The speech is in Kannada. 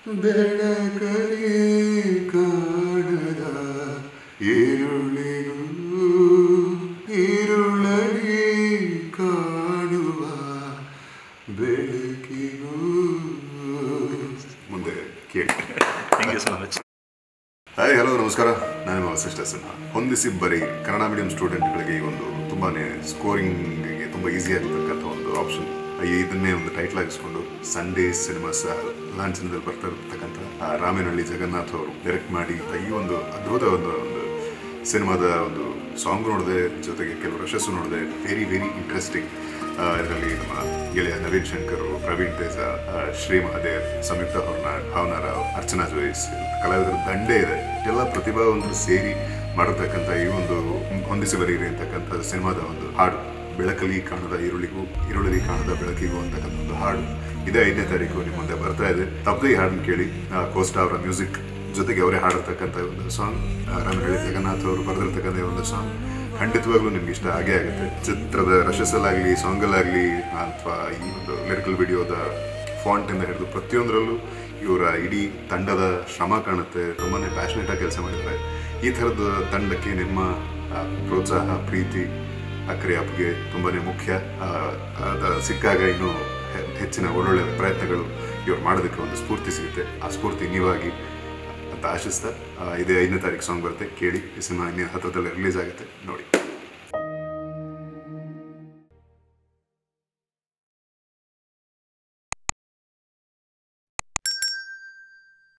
ಬೆಳಕಲಿ ಕಾಣದ ಈರುಳ್ಳಿಗೂ ಈರುಳಲಿ ಕಾಣುವ ಬೆಳಕಿಗೂ ಮುಂದೆ ಕೇಳಿ thank you so much hi hello ನಮಸ್ಕಾರ ನಾನು ನಿಮ್ಮ ವಸಿಷ್ಠ ಸಿನ್ಹಾ ಹೊಂದಿಸಿ ಬರೀ ಕನ್ನಡ ಮೀಡಿಯಂ ಸ್ಟೂಡೆಂಟ್ಗಳಿಗೆ ಈ ಒಂದು ತುಂಬಾ ಸ್ಕೋರಿಂಗ್ಗೆ ತುಂಬ ಈಸಿ ಆಗಿರ್ತಕ್ಕಂಥ ಒಂದು ಆಪ್ಷನ್ ಇದನ್ನೇ ಒಂದು ಟೈಟ್ಲ್ ಆಗಿಸ್ಕೊಂಡು ಸಂಡೇ ಸಿನಿಮಾಸ್ ಲಾಂಛನದಲ್ಲಿ ಬರ್ತಾ ಇರ್ತಕ್ಕಂಥ ಆ ರಾಮೇನಹಳ್ಳಿ ಜಗನ್ನಾಥ್ ಅವರು ಡೈರೆಕ್ಟ್ ಮಾಡಿ ಈ ಒಂದು ಅದ್ಭುತ ಒಂದು ಒಂದು ಸಿನಿಮಾದ ಒಂದು ಸಾಂಗ್ ನೋಡಿದೆ ಜೊತೆಗೆ ಕೆಲವು ಯಶಸ್ಸು ನೋಡಿದೆ ವೆರಿ ವೆರಿ ಇಂಟ್ರೆಸ್ಟಿಂಗ್ ಇದರಲ್ಲಿ ನಮ್ಮ ಗೆಳೆಯ ನವೀನ್ ಶಂಕರ್ ಪ್ರವೀಣ್ ತೇಜ ಆ, ಶ್ರೀ ಮಹಾದೇವ್ ಸಂಯುಕ್ತ ಹೊರ್ನಾಡ್ ಭಾವನಾ ರಾವ್ ಅರ್ಚನಾ ಜೋಯಿಸ್ ಕಲಾವಿದರ ದಂಡೆ ಇದೆ ಎಲ್ಲ ಪ್ರತಿಭಾವಂತರು ಸೇರಿ ಮಾಡಿರ್ತಕ್ಕಂಥ ಈ ಒಂದು ಹೊಂದಿಸಿ ಬರೀರಿ ಅಂತಕ್ಕಂಥ ಸಿನಿಮಾದ ಒಂದು ಹಾಡು ಬೆಳಕಲಿ ಕಾಣದ ಈರುಳ್ಳಿಗೂ ಈರುಳ್ಳಿ ಕಾಣದ ಬೆಳಕಿಗೂ ಅಂತಕ್ಕಂಥ ಒಂದು ಹಾಡು ಇದೇ ಐದನೇ ತಾರೀಕು ನಿಮ್ಮ ಮುಂದೆ ಬರ್ತಾ ಇದೆ ತಪ್ಪದೆ ಈ ಹಾಡನ್ನು ಕೇಳಿ ಆ, ಕೋಸ್ಟಾ ಅವರ ಮ್ಯೂಸಿಕ್ ಜೊತೆಗೆ ಅವರೇ ಹಾಡಿರ್ತಕ್ಕಂಥ ಒಂದು ಸಾಂಗ್ ರಾಮನಹಳ್ಳಿ ಜಗನ್ನಾಥ್ ಅವರು ಬರೆದಿರ್ತಕ್ಕಂಥ ಈ ಒಂದು ಸಾಂಗ್ ಖಂಡಿತವಾಗ್ಲೂ ನಿಮ್ಗೆ ಇಷ್ಟ ಆಗೇ ಆಗುತ್ತೆ ಚಿತ್ರದ ರಶಸ್ಸಲ್ಲಾಗಲಿ ಸಾಂಗಲ್ಲಾಗಲಿ ಅಥವಾ ಈ ಒಂದು ಲಿರಿಕಲ್ ವಿಡಿಯೋದ ಫಾಂಟಿಂದ ಹಿಡಿದು ಪ್ರತಿಯೊಂದರಲ್ಲೂ ಇವರ ಇಡೀ ತಂಡದ ಶ್ರಮ ಕಾಣುತ್ತೆ ತುಂಬಾ ಪ್ಯಾಷನೇಟಾಗಿ ಕೆಲಸ ಮಾಡಿದ್ದಾರೆ ಈ ಥರದ ತಂಡಕ್ಕೆ ನಿಮ್ಮ ಆ, ಪ್ರೋತ್ಸಾಹ ಪ್ರೀತಿ ಅಕ್ಕರೆ ಅಪ್ಪಿಗೆ ತುಂಬಾ ಮುಖ್ಯ ಆ, ಅದ ಸಿಕ್ಕಾಗ ಇನ್ನೂ ಹೆ- ಹೆಚ್ಚಿನ ಒಳ್ಳೊಳ್ಳೆ ಪ್ರಯತ್ನಗಳು ಇವ್ರು ಮಾಡೋದಕ್ಕೆ ಒಂದು ಸ್ಫೂರ್ತಿ ಸಿಗುತ್ತೆ ಆ ಸ್ಫೂರ್ತಿ ನೀವಾಗಿ ಅಂತ ಆಶಿಸ್ತಾ ಆ, ಇದೇ ಐದನೇ ತಾರೀಕು ಸಾಂಗ್ ಬರುತ್ತೆ ಕೇಳಿ ಈ ಸಿನಿಮಾ ಇನ್ನೇ ಹತ್ರದಲ್ಲೇ ರಿಲೀಸ್ ಆಗುತ್ತೆ ನೋಡಿ